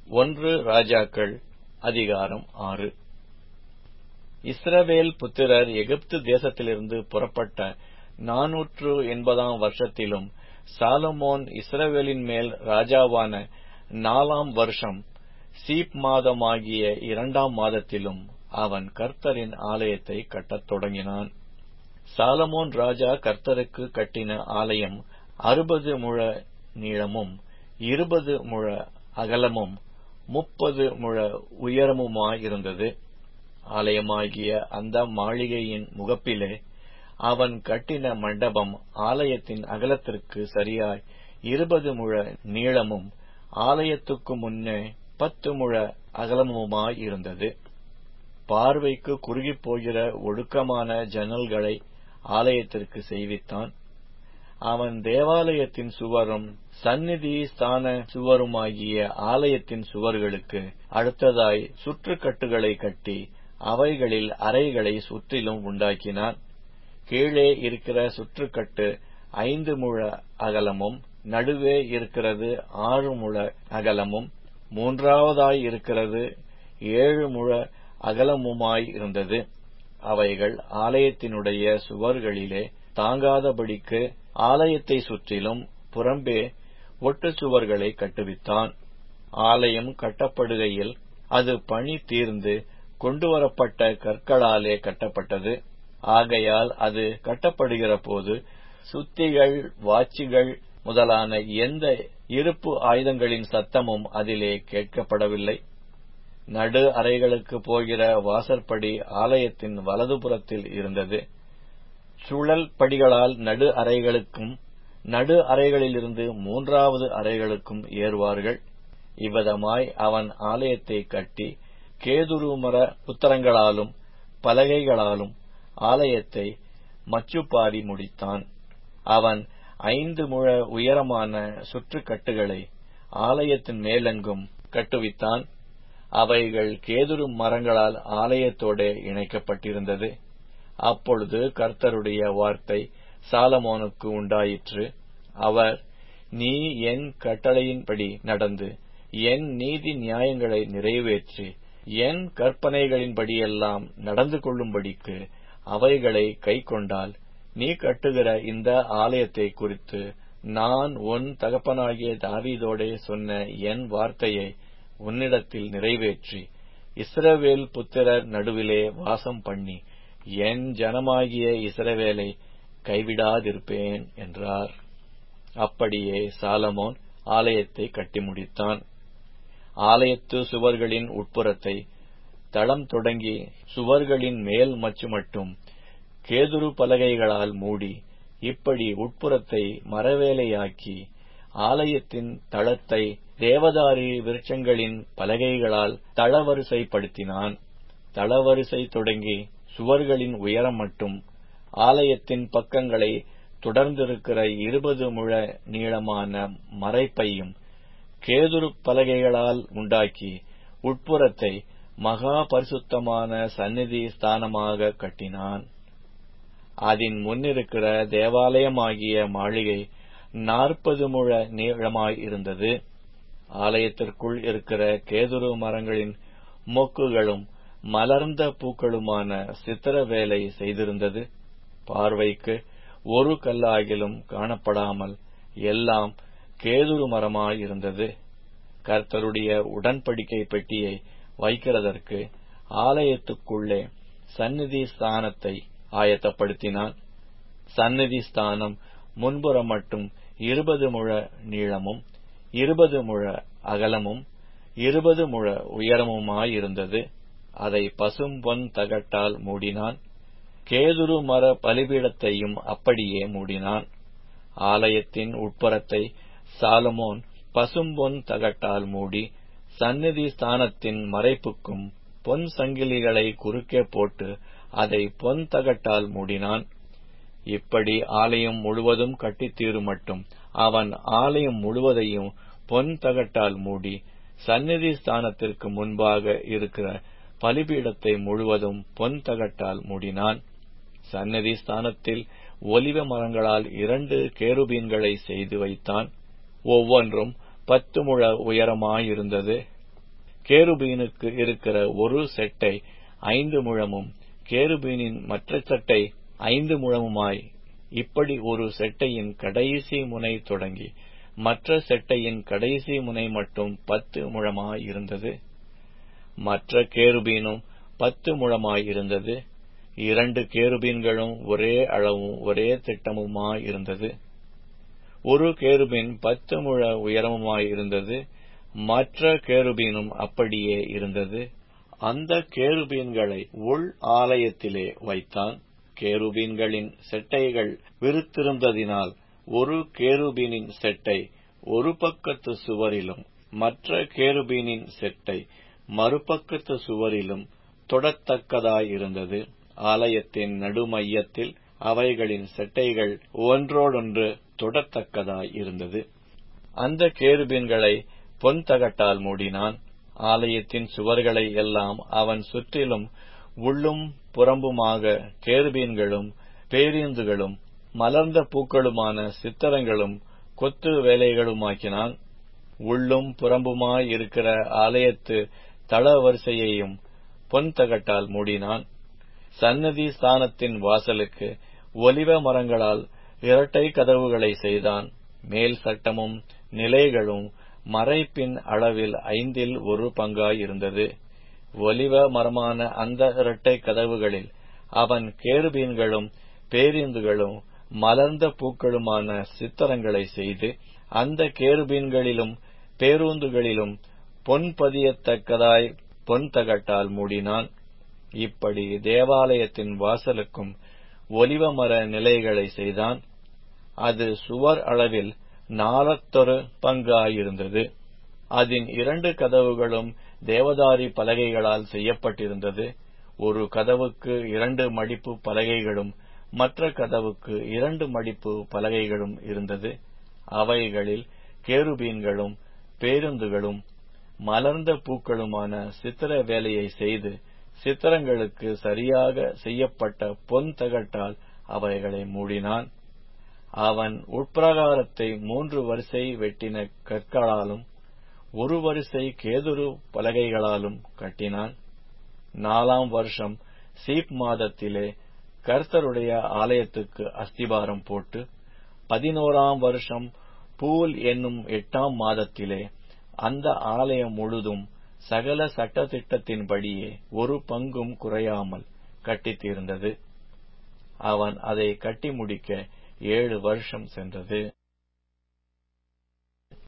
ஒன்று ராஜாக்கள் அதிகாரம் ஆறு இஸ்ரவேல் புத்திரர் எகிப்து தேசத்திலிருந்து புறப்பட்ட நாநூற்று எண்பதாம் வருஷத்திலும் சாலமோன் இஸ்ரவேலின் மேல் ராஜாவான நாலாம் வருஷம் சீப் மாதமாகிய இரண்டாம் மாதத்திலும் அவன் கர்த்தரின் ஆலயத்தை கட்டத் தொடங்கினான் சாலமோன் ராஜா கர்த்தருக்கு கட்டின ஆலயம் அறுபது முழ நீளமும் இருபது முழ அகலமும் முப்பது முழ உயரமுமாயிருந்தது ஆலயமாகிய அந்த மாளிகையின் முகப்பிலே அவன் கட்டின மண்டபம் ஆலயத்தின் அகலத்திற்கு சரியாய் இருபது முழ நீளமும் ஆலயத்துக்கு முன்னே பத்து முழ அகலமுமாயிருந்தது பார்வைக்கு குறுகிப் போகிற ஒடுக்கமான ஜன்னல்களை ஆலயத்திற்கு செய்வித்தான் அவன் தேவாலயத்தின் சுவரும் சந்நிதி ஸ்தான சுவருமாகிய ஆலயத்தின் சுவர்களுக்கு அடுத்ததாய் சுற்றுக்கட்டுகளை கட்டி அவைகளில் அறைகளை சுற்றிலும் உண்டாக்கினான் கீழே இருக்கிற சுற்றுக்கட்டு ஐந்து முழ அகலமும் நடுவே இருக்கிறது ஆறு முழ அகலமும் மூன்றாவதாய் இருக்கிறது ஏழு முழ அகலமுமாய் இருந்தது அவைகள் ஆலயத்தினுடைய சுவர்களிலே தாங்காதபடிக்கு ஆலயத்தை சுற்றிலும் புறம்பே ஒட்டு சுவர்களை கட்டுவித்தான் ஆலயம் கட்டப்படுகையில் அது பணி தீர்ந்து கொண்டுவரப்பட்ட கற்களாலே கட்டப்பட்டது ஆகையால் அது கட்டப்படுகிற போது சுத்திகள் வாச்சிகள் முதலான எந்த இருப்பு ஆயுதங்களின் சத்தமும் அதிலே கேட்கப்படவில்லை நடு அறைகளுக்கு போகிற வாசற்படி ஆலயத்தின் வலதுபுறத்தில் இருந்தது சுழல் படிகளால் நடு அறைகளுக்கும் நடு அறைகளிலிருந்து மூன்றாவது அறைகளுக்கும் ஏறுவார்கள் இவ்விதமாய் அவன் ஆலயத்தை கட்டி கேதுரு மர உத்தரங்களாலும் பலகைகளாலும் ஆலயத்தை மச்சுப்பாரி முடித்தான் அவன் ஐந்து முழ உயரமான சுற்றுக்கட்டுகளை ஆலயத்தின் மேலெங்கும் கட்டுவித்தான் அவைகள் கேதுரு மரங்களால் ஆலயத்தோட இணைக்கப்பட்டிருந்தது அப்பொழுது கர்த்தருடைய வார்த்தை சாலமோனுக்கு உண்டாயிற்று அவர் நீ என் கட்டளையின்படி நடந்து என் நீதி நியாயங்களை நிறைவேற்றி என் கற்பனைகளின்படியெல்லாம் நடந்து கொள்ளும்படிக்கு அவைகளை கைக்கொண்டால் நீ கட்டுகிற இந்த ஆலயத்தை குறித்து நான் உன் தகப்பனாகிய தாவீதோடே சொன்ன என் வார்த்தையை உன்னிடத்தில் நிறைவேற்றி இஸ்ரவேல் புத்திரர் நடுவிலே வாசம் பண்ணி என் ஜனமாகிய இஸ்ரவேலை கைவிடாதிருப்பேன் என்றார் அப்படியே சாலமோன் ஆலயத்தை கட்டி முடித்தான் ஆலயத்து சுவர்களின் உட்புறத்தை தளம் தொடங்கி சுவர்களின் மேல் மச்சு மட்டும் கேதுரு பலகைகளால் மூடி இப்படி உட்புறத்தை மரவேலையாக்கி ஆலயத்தின் தளத்தை தேவதாரி விருட்சங்களின் பலகைகளால் தளவரிசைப்படுத்தினான் தளவரிசை தொடங்கி சுவர்களின் உயரம் மட்டும் ஆலயத்தின் பக்கங்களை தொடர்ந்திருக்கிற இருபது முழ நீளமான மறைப்பையும் கேதுரு பலகைகளால் உண்டாக்கி உட்புறத்தை மகா பரிசுத்தமான சந்நிதி ஸ்தானமாக கட்டினான் அதன் முன்னிருக்கிற தேவாலயமாகிய மாளிகை நாற்பது முழ நீளமாய் இருந்தது ஆலயத்திற்குள் இருக்கிற கேதுரு மரங்களின் மொக்குகளும் மலர்ந்த பூக்களுமான சித்திர வேலை செய்திருந்தது பார்வைக்கு ஒரு கல்லாகிலும் காணப்படாமல் எல்லாம் கேதுரு மரமாயிருந்தது கர்த்தருடைய உடன்படிக்கை பெட்டியை வைக்கிறதற்கு ஆலயத்துக்குள்ளே சந்நிதி ஸ்தானத்தை ஆயத்தப்படுத்தினான் சந்நிதி ஸ்தானம் முன்புறம் மட்டும் இருபது முழ நீளமும் இருபது முழ அகலமும் இருபது முழ உயரமுமாயிருந்தது அதை பசும் பொன் தகட்டால் மூடினான் கேதுரு மர பலிபீடத்தையும் அப்படியே மூடினான் ஆலயத்தின் உட்புறத்தை சாலமோன் பசும்பொன் தகட்டால் மூடி சந்நிதி ஸ்தானத்தின் மறைப்புக்கும் பொன் சங்கிலிகளை குறுக்கே போட்டு அதை பொன் தகட்டால் மூடினான் இப்படி ஆலயம் முழுவதும் கட்டித்தீரும் மட்டும் அவன் ஆலயம் முழுவதையும் பொன் தகட்டால் மூடி சந்நிதி ஸ்தானத்திற்கு முன்பாக இருக்கிற பலிபீடத்தை முழுவதும் பொன் தகட்டால் மூடினான் சந்நிதி ஸ்தானத்தில் ஒலிவ மரங்களால் இரண்டு கேருபீன்களை செய்து வைத்தான் ஒவ்வொன்றும் பத்து முழ உயரமாயிருந்தது கேருபீனுக்கு இருக்கிற ஒரு செட்டை ஐந்து முழமும் கேருபீனின் மற்ற செட்டை ஐந்து முழமுமாய் இப்படி ஒரு செட்டையின் கடைசி முனை தொடங்கி மற்ற செட்டையின் கடைசி முனை மட்டும் பத்து முழமாயிருந்தது மற்ற கேருபீனும் பத்து முழமாயிருந்தது இரண்டு கேருபீன்களும் ஒரே அளவும் ஒரே திட்டமுமாயிருந்தது ஒரு கேருபீன் பத்து முழ உயரமுமாயிருந்தது மற்ற கேருபீனும் அப்படியே இருந்தது அந்த கேருபீன்களை உள் ஆலயத்திலே வைத்தான் கேருபீன்களின் செட்டைகள் விருத்திருந்ததினால் ஒரு கேருபீனின் செட்டை ஒரு பக்கத்து சுவரிலும் மற்ற கேருபீனின் செட்டை மறுபக்கத்து சுவரிலும் தொடத்தக்கதாயிருந்தது ஆலயத்தின் நடுமையத்தில் அவைகளின் செட்டைகள் ஒன்றோடொன்று தொடத்தக்கதாயிருந்தது அந்த கேருபீன்களை பொன் தகட்டால் மூடினான் ஆலயத்தின் சுவர்களை எல்லாம் அவன் சுற்றிலும் உள்ளும் புறம்புமாக கேருபீன்களும் பேரீந்துகளும் மலர்ந்த பூக்களுமான சித்திரங்களும் கொத்து வேலைகளுமாக்கினான் உள்ளும் புறம்புமாயிருக்கிற ஆலயத்து தளவரிசையையும் பொன் தகட்டால் மூடினான் சன்னதி ஸ்தானத்தின் வாசலுக்கு ஒலிவ மரங்களால் இரட்டை கதவுகளை செய்தான் மேல் சட்டமும் நிலைகளும் மறைப்பின் அளவில் ஐந்தில் ஒரு பங்காயிருந்தது ஒலிவ மரமான அந்த இரட்டை கதவுகளில் அவன் கேருபீன்களும் பேரிந்துகளும் மலர்ந்த பூக்களுமான சித்திரங்களை செய்து அந்த கேருபீன்களிலும் பேரூந்துகளிலும் பொன் பதியத்தக்கதாய் பொன் தகட்டால் மூடினான் இப்படி தேவாலயத்தின் வாசலுக்கும் ஒலிவமர நிலைகளை செய்தான் அது சுவர் அளவில் நாலத்தொரு பங்காயிருந்தது அதன் இரண்டு கதவுகளும் தேவதாரி பலகைகளால் செய்யப்பட்டிருந்தது ஒரு கதவுக்கு இரண்டு மடிப்பு பலகைகளும் மற்ற கதவுக்கு இரண்டு மடிப்பு பலகைகளும் இருந்தது அவைகளில் கேருபீன்களும் பேருந்துகளும் மலர்ந்த பூக்களுமான சித்திர வேலையை செய்து சித்திரங்களுக்கு சரியாக செய்யப்பட்ட பொன் தகட்டால் அவைகளை மூடினான் அவன் உட்பிரகாரத்தை மூன்று வரிசை வெட்டின கற்களாலும் ஒரு வரிசை கேதுரு பலகைகளாலும் கட்டினான் நாலாம் வருஷம் சீப் மாதத்திலே கர்த்தருடைய ஆலயத்துக்கு அஸ்திபாரம் போட்டு பதினோராம் வருஷம் பூல் என்னும் எட்டாம் மாதத்திலே அந்த ஆலயம் முழுதும் சகல சட்டத்திட்டத்தின்படியே ஒரு பங்கும் குறையாமல் கட்டித் தீர்ந்தது அவன் அதை கட்டி முடிக்க ஏழு வருஷம் சென்றது